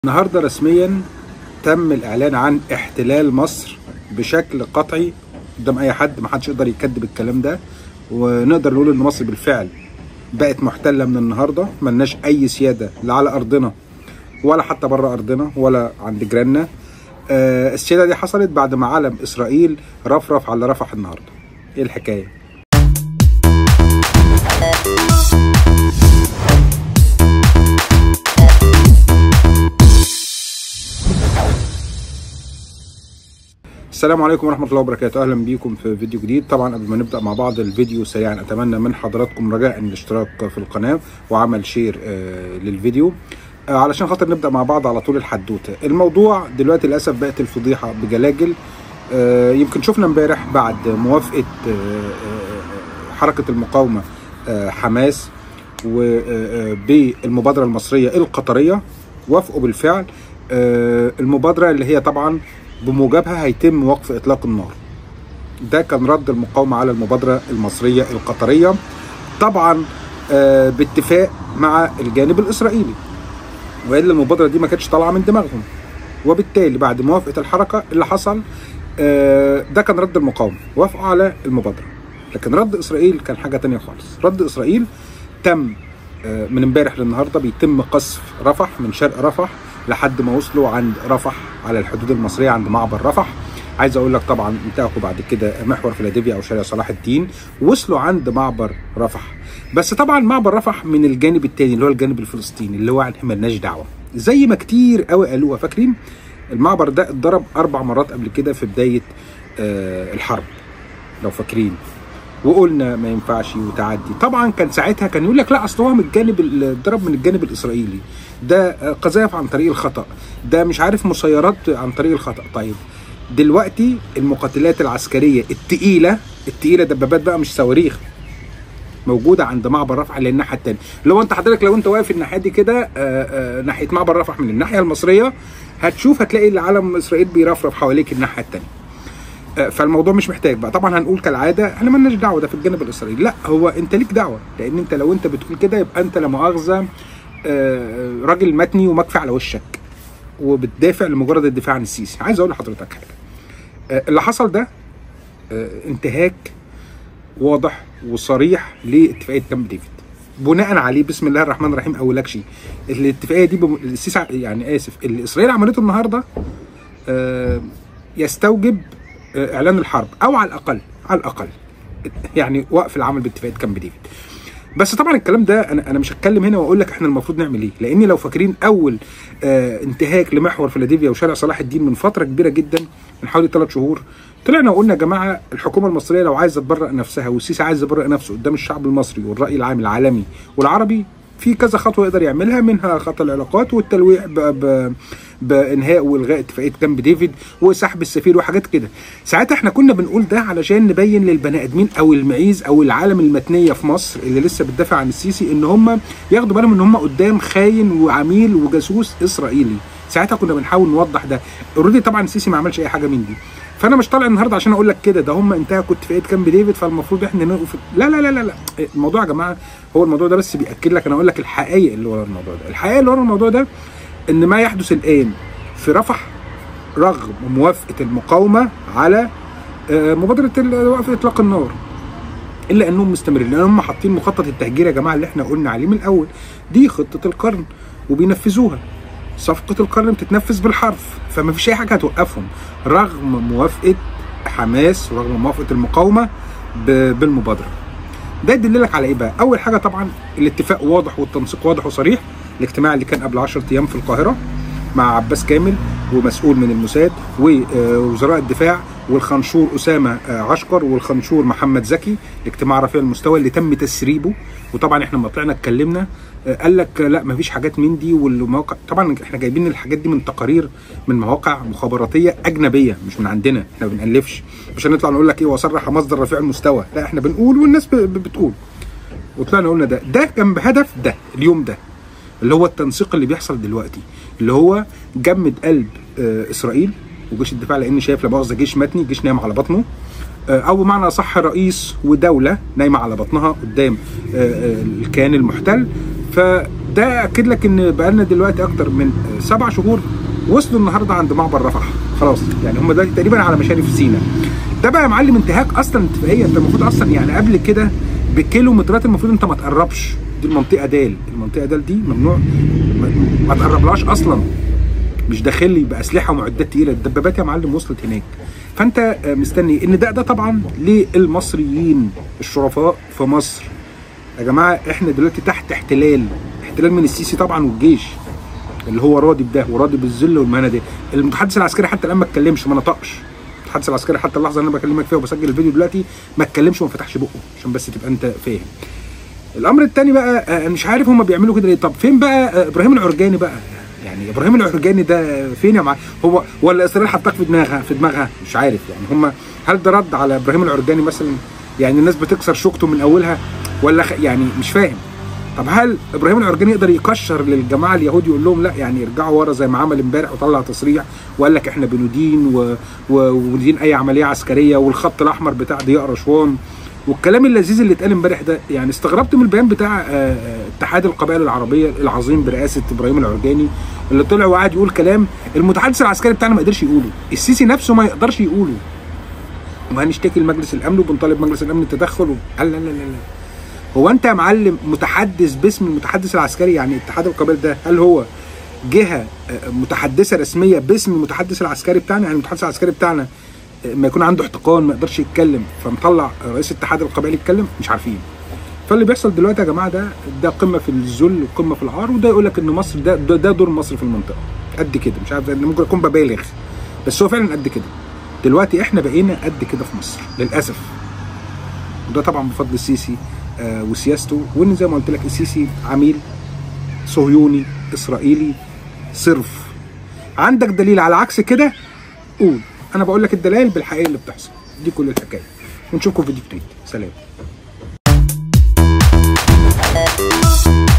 النهارده رسميا تم الاعلان عن احتلال مصر بشكل قطعي قدام اي حد ما حدش يقدر يكذب الكلام ده ونقدر نقول ان مصر بالفعل بقت محتله من النهارده ملناش اي سياده لا على ارضنا ولا حتى بره ارضنا ولا عند جيراننا آه السياده دي حصلت بعد ما علم اسرائيل رفرف على رفح النهارده ايه الحكايه السلام عليكم ورحمة الله وبركاته أهلا بيكم في فيديو جديد طبعا قبل ما نبدأ مع بعض الفيديو سريعا أتمنى من حضراتكم رجاء الاشتراك في القناة وعمل شير آه للفيديو آه علشان خاطر نبدأ مع بعض على طول الحدوتة الموضوع دلوقتي للأسف بقت الفضيحة بجلاجل آه يمكن شفنا امبارح بعد موافقة حركة المقاومة حماس وبالمبادرة المصرية القطرية وافقوا بالفعل المبادرة اللي هي طبعا بموجبها هيتم وقف اطلاق النار ده كان رد المقاومه على المبادره المصريه القطريه طبعا آه باتفاق مع الجانب الاسرائيلي والا المبادره دي ما كانتش طالعه من دماغهم وبالتالي بعد موافقه الحركه اللي حصل آه ده كان رد المقاومه وافقوا على المبادره لكن رد اسرائيل كان حاجه تانية خالص رد اسرائيل تم آه من امبارح للنهارده بيتم قصف رفح من شرق رفح لحد ما وصلوا عند رفح على الحدود المصريه عند معبر رفح عايز اقول لك طبعا انتهكوا بعد كده محور فيلادلفيا او شارع صلاح الدين وصلوا عند معبر رفح بس طبعا معبر رفح من الجانب الثاني اللي هو الجانب الفلسطيني اللي هو احنا مالناش دعوه زي ما كتير قوي قالوها فاكرين المعبر ده اتضرب اربع مرات قبل كده في بدايه آه الحرب لو فاكرين وقلنا ما ينفعش وتعدي طبعا كان ساعتها كان يقول لك لا اصل هو من الجانب اتضرب من الجانب الاسرائيلي ده قذائف عن طريق الخطا ده مش عارف مسيرات عن طريق الخطا طيب دلوقتي المقاتلات العسكريه التقيله التقيله دبابات بقى مش صواريخ موجوده عند معبر رفح اللي الناحيه الثانيه لو انت حضرتك لو انت واقف الناحيه دي كده ناحيه معبر رفح من الناحيه المصريه هتشوف هتلاقي العلم اسرائيل بيرفرف حواليك الناحيه الثانيه فالموضوع مش محتاج بقى طبعا هنقول كالعاده احنا مالناش دعوه ده في الجانب الاسرائيلي لا هو انت ليك دعوه لان انت لو انت بتقول كده يبقى انت لا مؤاخذه راجل متني ومكفي على وشك وبتدافع لمجرد الدفاع عن السيسي عايز اقول لحضرتك حاجه اللي حصل ده انتهاك واضح وصريح لاتفاقيه كامب ديفيد بناء عليه بسم الله الرحمن الرحيم اولكش الاتفاقيه دي بم... السيسي يعني اسف اللي اسرائيل عملته النهارده يستوجب اعلان الحرب او على الاقل على الاقل يعني وقف العمل باتفاقيه كامب ديفيد بس طبعا الكلام ده انا انا مش هتكلم هنا واقول لك احنا المفروض نعمل ايه لان لو فاكرين اول آه انتهاك لمحور فيلادلفيا وشارع صلاح الدين من فتره كبيره جدا من حوالي ثلاث شهور طلعنا وقلنا يا جماعه الحكومه المصريه لو عايزه تبرئ نفسها والسيسي عايز يبرئ نفسه قدام الشعب المصري والراي العام العالمي والعربي في كذا خطوه يقدر يعملها منها خط العلاقات والتلويح ب ب بانهاء والغاء اتفاقيه كامب ديفيد وسحب السفير وحاجات كده ساعتها احنا كنا بنقول ده علشان نبين للبني ادمين او المعيز او العالم المتنيه في مصر اللي لسه بتدافع عن السيسي ان هم ياخدوا بالهم ان هم قدام خاين وعميل وجاسوس اسرائيلي ساعتها كنا بنحاول نوضح ده اوريدي طبعا السيسي ما عملش اي حاجه من دي فانا مش طالع النهارده عشان اقول لك كده ده هم انتهكوا اتفاقيه كامب ديفيد فالمفروض احنا نقف لا لا لا لا لا الموضوع يا جماعه هو الموضوع ده بس بياكد لك انا اقول لك الحقائق اللي ورا الموضوع ده الحقيقه اللي ورا الموضوع ده ان ما يحدث الان في رفح رغم موافقه المقاومه على مبادره وقف اطلاق النار الا انهم مستمرين لان هم حاطين مخطط التهجير يا جماعه اللي احنا قلنا عليه من الاول دي خطه القرن وبينفذوها صفقه القرن بتتنفذ بالحرف فما فيش اي حاجه هتوقفهم رغم موافقه حماس ورغم موافقه المقاومه بالمبادره ده يدللك على ايه بقى اول حاجه طبعا الاتفاق واضح والتنسيق واضح وصريح الاجتماع اللي كان قبل 10 ايام في القاهره مع عباس كامل ومسؤول من الموساد ووزراء الدفاع والخنشور اسامه عشقر والخنشور محمد زكي الاجتماع رفيع المستوى اللي تم تسريبه وطبعا احنا لما طلعنا اتكلمنا قال لك لا مفيش حاجات من دي والمواقع طبعا احنا جايبين الحاجات دي من تقارير من مواقع مخابراتيه اجنبيه مش من عندنا احنا ما بنالفش مش هنطلع نقول لك ايه وصرح مصدر رفيع المستوى لا احنا بنقول والناس بتقول وطلعنا قلنا ده ده كان بهدف ده اليوم ده اللي هو التنسيق اللي بيحصل دلوقتي اللي هو جمد قلب آه اسرائيل وجيش الدفاع لان شايف لا مؤاخذه جيش متني جيش نايم على بطنه او بمعنى اصح رئيس ودوله نايمه على بطنها قدام الكيان المحتل ف ده اكد لك ان بقالنا دلوقتي اكتر من سبع شهور وصلوا النهارده عند معبر رفح خلاص يعني هم دلوقتي تقريبا على مشارف سيناء ده بقى يا معلم انتهاك اصلا اتفاقيه انت المفروض اصلا يعني قبل كده بكيلومترات المفروض انت ما تقربش دي المنطقه دال المنطقه دال دي ممنوع ما, ما تقربلهاش اصلا مش داخل لي باسلحه ومعدات تقيله الدبابات يا معلم وصلت هناك فانت مستني ان ده ده طبعا للمصريين الشرفاء في مصر يا جماعه احنا دلوقتي تحت احتلال احتلال من السيسي طبعا والجيش اللي هو راضي بده وراضي بالذل والمهانه دي المتحدث العسكري حتى الان ما اتكلمش ما نطقش المتحدث العسكري حتى اللحظه اللي انا بكلمك فيها وبسجل الفيديو دلوقتي ما اتكلمش وما فتحش بقه عشان بس تبقى انت فاهم الامر الثاني بقى مش عارف هم بيعملوا كده ليه طب فين بقى ابراهيم العرجاني بقى يعني ابراهيم العرجاني ده فين يا معلم هو ولا اسرائيل حطاك في دماغها في دماغها مش عارف يعني هم هل ده رد على ابراهيم العرجاني مثلا يعني الناس بتكسر شوكته من اولها ولا خ... يعني مش فاهم طب هل ابراهيم العرجاني يقدر يكشر للجماعه اليهود يقول لهم لا يعني ارجعوا ورا زي ما عمل امبارح وطلع تصريح وقال لك احنا بندين و... و... وندين اي عمليه عسكريه والخط الاحمر بتاع ضياء رشوان والكلام اللذيذ اللي اتقال امبارح ده يعني استغربت من البيان بتاع اتحاد القبائل العربيه العظيم برئاسه ابراهيم العرجاني اللي طلع وقعد يقول كلام المتحدث العسكري بتاعنا ما قدرش يقوله السيسي نفسه ما يقدرش يقوله وهنشتكي لمجلس الامن وبنطالب مجلس الامن التدخل و... لا لا لا لا هو انت يا معلم متحدث باسم المتحدث العسكري يعني اتحاد القبائل ده هل هو جهه متحدثه رسميه باسم المتحدث العسكري بتاعنا يعني المتحدث العسكري بتاعنا ما يكون عنده احتقان ما يقدرش يتكلم فمطلع رئيس اتحاد القبائل يتكلم مش عارفين فاللي بيحصل دلوقتي يا جماعه ده ده قمه في الذل وقمه في العار وده يقول لك ان مصر ده ده, ده دور مصر في المنطقه قد كده مش عارف ممكن اكون ببالغ بس هو فعلا قد كده دلوقتي احنا بقينا قد كده في مصر للاسف وده طبعا بفضل السيسي آه وسياسته وان زي ما قلت لك السيسي عميل صهيوني اسرائيلي صرف عندك دليل على عكس كده قول انا بقول لك الدلائل بالحقيقه اللي بتحصل دي كل الحكايه ونشوفكم في فيديو جديد سلام